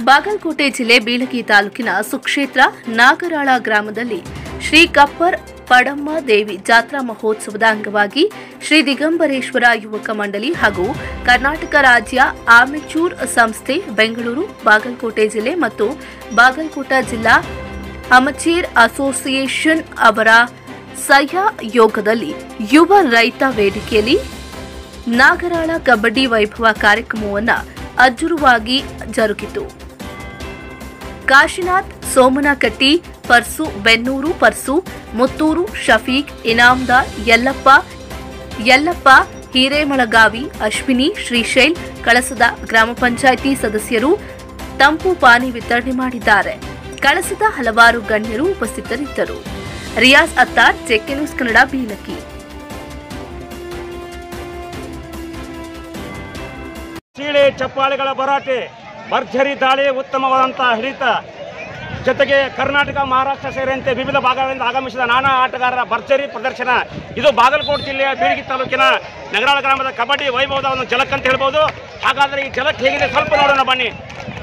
ಬಾಗಲಕೋಟೆ ಜಿಲ್ಲೆ ಬೀಳಗಿ ತಾಲೂಕಿನ ಸುಕ್ಷೇತ್ರ ನಾಗರಾಳ ಗ್ರಾಮದಲ್ಲಿ ಶ್ರೀ ಕಪ್ಪರ್ ಪಡಮ್ಮ ದೇವಿ ಜಾತ್ರಾ ಮಹೋತ್ಸವದ ಅಂಗವಾಗಿ ಶ್ರೀ ದಿಗಂಬರೇಶ್ವರ ಯುವಕ ಮಂಡಳಿ ಹಾಗೂ ಕರ್ನಾಟಕ ರಾಜ್ಯ ಆಮೆಚೂರ್ ಸಂಸ್ಥೆ ಬೆಂಗಳೂರು ಬಾಗಲಕೋಟೆ ಜಿಲ್ಲೆ ಮತ್ತು ಬಾಗಲಕೋಟ ಜಿಲ್ಲಾ ಅಮಚೇರ್ ಅಸೋಸಿಯೇಷನ್ ಅವರ ಸಹಯೋಗದಲ್ಲಿ ಯುವ ರೈತ ವೇದಿಕೆಯಲ್ಲಿ ನಾಗರಾಳ ಕಬಡ್ಡಿ ವೈಭವ ಕಾರ್ಯಕ್ರಮವನ್ನು ಅಜ್ಜುರುವಾಗಿ ಜರುಗಿತು ಕಾಶಿನಾಥ್ ಸೋಮನಕಟ್ಟಿ ಪರ್ಸು ಬೆನ್ನೂರು ಪರ್ಸು ಮುತ್ತೂರು ಶಫೀಕ್ ಇನಾಮ್ದಾರ್ ಯಲ್ಲಪ್ಪ ಯಲ್ಲಪ್ಪ ಹಿರೇಮಳಗಾವಿ ಅಶ್ವಿನಿ ಶ್ರೀಶೈಲ್ ಕಳಸದ ಗ್ರಾಮ ಪಂಚಾಯಿತಿ ಸದಸ್ಯರು ತಂಪು ಪಾನಿ ವಿತರಣೆ ಮಾಡಿದ್ದಾರೆ ಕಳಸದ ಹಲವಾರು ಗಣ್ಯರು ಉಪಸ್ಥಿತರಿದ್ದರು ರಿಯಾಜ್ ಅತ್ತಾರ್ ಚೆಕ್ಕೆ ನ್ಯೂಸ್ ಕನ್ನಡ ಬೀಲಕಿ ಸೀಳೆ ಚಪ್ಪಾಳೆಗಳ ಭರಾಟೆ ಭರ್ಜರಿ ದಾಳಿ ಉತ್ತಮವಾದಂಥ ಹಿಡಿತ ಜೊತೆಗೆ ಕರ್ನಾಟಕ ಮಹಾರಾಷ್ಟ್ರ ಸೇರಿದಂತೆ ವಿವಿಧ ಭಾಗಗಳಿಂದ ಆಗಮಿಸಿದ ನಾನಾ ಆಟಗಾರರ ಭರ್ಜರಿ ಪ್ರದರ್ಶನ ಇದು ಬಾಗಲಕೋಟೆ ಜಿಲ್ಲೆಯ ಬೀಳಗಿ ತಾಲೂಕಿನ ನಗರಾಳ ಗ್ರಾಮದ ಕಬಡ್ಡಿ ವೈಭವದ ಒಂದು ಜಲಕ್ ಅಂತ ಹೇಳ್ಬೋದು ಹಾಗಾದರೆ ಈ ಜಲಕ್ ಹೇಗಿದೆ ಸ್ವಲ್ಪ ನೋಡೋಣ ಬನ್ನಿ